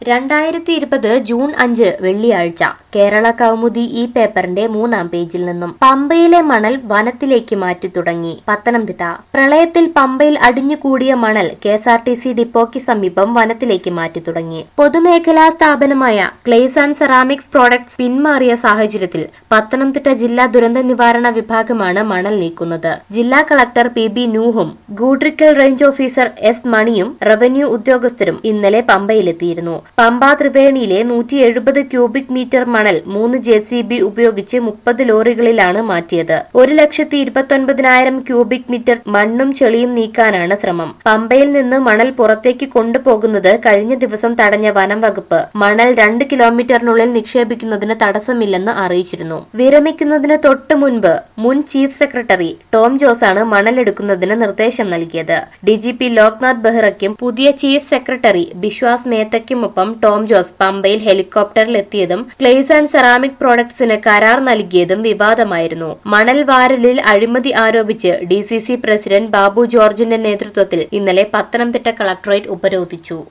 രണ്ടായിരത്തി ഇരുപത് ജൂൺ അഞ്ച് വെള്ളിയാഴ്ച കേരള കൗമുദി ഈ പേപ്പറിന്റെ മൂന്നാം പേജിൽ നിന്നും പമ്പയിലെ മണൽ വനത്തിലേക്ക് മാറ്റി തുടങ്ങി പത്തനംതിട്ട പ്രളയത്തിൽ പമ്പയിൽ അടിഞ്ഞുകൂടിയ മണൽ K S R T C ഡിപ്പോയ്ക്ക് സമീപം വനത്തിലേക്ക് മാറ്റി തുടങ്ങി പൊതുമേഖലാ സ്ഥാപനമായ ക്ലേസ് ആൻഡ് സെറാമിക്സ് പ്രോഡക്ട്സ് പിന്മാറിയ സാഹചര്യത്തിൽ പത്തനംതിട്ട ജില്ലാ ദുരന്ത നിവാരണ വിഭാഗമാണ് മണൽ നീക്കുന്നത് ജില്ലാ കളക്ടർ പി ബി നൂഹും ഗൂഡ്രിക്കൽ റേഞ്ച് ഓഫീസർ എസ് മണിയും റവന്യൂ ഉദ്യോഗസ്ഥരും ഇന്നലെ പമ്പയിലെത്തിയിരുന്നു പമ്പ ത്രിവേണിയിലെ നൂറ്റി എഴുപത് ക്യൂബിക് മീറ്റർ മണൽ മൂന്ന് ജെ സി ബി ഉപയോഗിച്ച് മുപ്പത് ലോറികളിലാണ് മാറ്റിയത് ഒരു ലക്ഷത്തി ഇരുപത്തൊൻപതിനായിരം ക്യൂബിക് മീറ്റർ മണ്ണും ചെളിയും നീക്കാനാണ് ശ്രമം പമ്പയിൽ നിന്ന് മണൽ പുറത്തേക്ക് കൊണ്ടുപോകുന്നത് കഴിഞ്ഞ ദിവസം തടഞ്ഞ വനം വകുപ്പ് മണൽ രണ്ട് കിലോമീറ്ററിനുള്ളിൽ നിക്ഷേപിക്കുന്നതിന് തടസ്സമില്ലെന്ന് അറിയിച്ചിരുന്നു വിരമിക്കുന്നതിന് തൊട്ടു മുൻപ് മുൻ ചീഫ് സെക്രട്ടറി ടോം ജോസാണ് മണലെടുക്കുന്നതിന് നിർദ്ദേശം നൽകിയത് ഡിജിപി ലോക്നാഥ് ബെഹ്റയ്ക്കും പുതിയ ചീഫ് സെക്രട്ടറി ബിശ്വാസ് മേത്തയ്ക്കുമൊപ്പം ടോം ജോസ് പമ്പയിൽ ഹെലികോപ്റ്ററിൽ എത്തിയതും ക്ലേസ് ആൻഡ് സെറാമിക് പ്രോഡക്ട്സിന് കരാർ നൽകിയതും വിവാദമായിരുന്നു മണൽ വാരലിൽ അഴിമതി ആരോപിച്ച് ഡി പ്രസിഡന്റ് ബാബു ജോർജിന്റെ നേതൃത്വത്തിൽ ഇന്നലെ പത്തനംതിട്ട കളക്ടറേറ്റ് ഉപരോധിച്ചു